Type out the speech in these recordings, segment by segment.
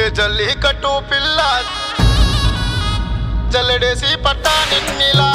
జల్లికట్టు పిల్ల జల్లెడేసి పట్టా నిన్నిలా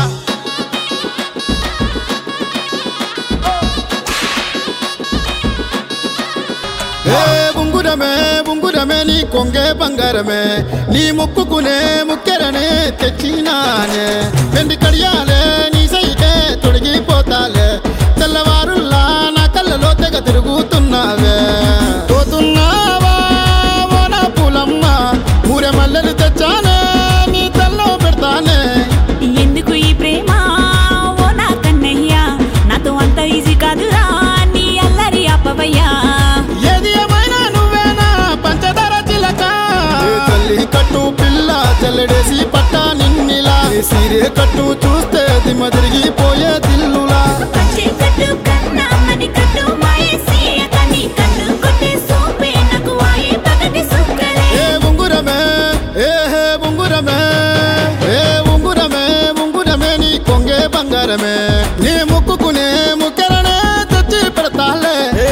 ఏ ఉంగురమే ఉంగురమే నీ కొంగే బంగారమే నీ ముక్కుకునే ముక్కెరనే తెచ్చినానే వెండి కడియాలే నీ సైతే తొడిగిపోతాలే తెల్లవారుల్లా నా కళ్ళలో తెగ తిరుగుతున్నావే పోతున్నావా ఓ నా పూలమ్మ ఊరే మల్లెలు తెచ్చానే నీ తల్లో పెడతానే ఎందుకు ఈ ప్రేమ ఓ నా కన్నయ్య నాతో అంత ఈజీ కాదురా నీ అల్లరి అప్పవయ్యా ఏది ఏమైనా నువ్వేనా పంచదార చిలక ఏ తల్లి కట్టు పిల్ల జల్లెడేసి పట్టా నిన్నిలా ఏ సీరే కట్టు చూస్తే దిమ్మ తిరిగిపోయే దిల్లులా పచ్చే కట్టు కన్నా మని కట్టు మాయేసి కని కట్టు కొట్టే సోపే నాకు వాయే పగటి సుక్కలే ఏ ఉంగురమే ఏ హే ఉంగురమే ఏ ఉంగురమే ఉంగురమే నీ కొంగే బంగారమే నీ ముక్కుకునే ముక్కెరనే తెచ్చి పెడతాలే ఏ,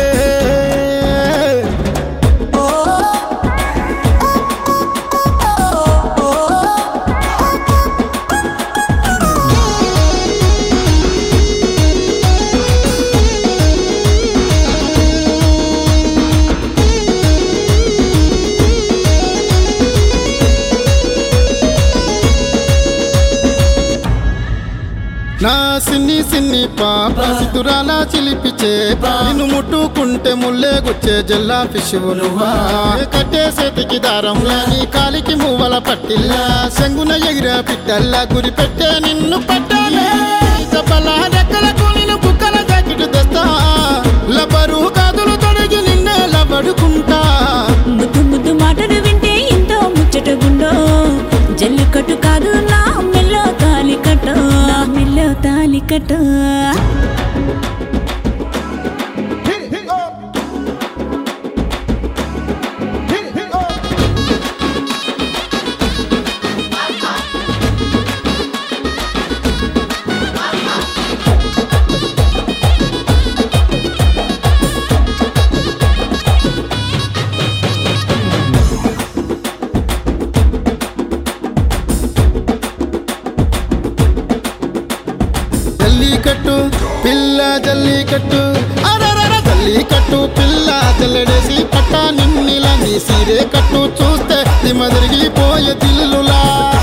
నా సిన్ని సిన్ని పాప సిద్ధురాల చిలిపిచే నిన్ను ముట్టుకుంటే ముల్లే గుచ్చే జల్లా ఫిషువు నువ్వా కట్టే చేతికి దారంలా నీ కాలికి మువ్వల పట్టిల్లా శంగున ఎగిర పిట్టల్లా గురి పెట్టే నిన్ను పట్టాలే చెప్పలా రెక్కలకు నిన్ను బుక్కల జాకెట్ తెస్తా లబరు కాదులు తొడిగి నిన్నే లబడుకుంటా ముద్దు ముద్దు మాటలు వింటే ఎంతో ముచ్చటగుండో జల్లికట్టు కాదు నా మెల్లో తాలి కట్టు నా మెల్లో తాలి కట్టు జల్లికట్టు పిల్ల జల్లికట్టు అరరర జల్లికట్టు పిల్ల జల్లెడేసి పట్టా నిన్నిలా నీ సీరే కట్టు చూస్తే దిమ్మ తిరిగిపోయే దిల్లులా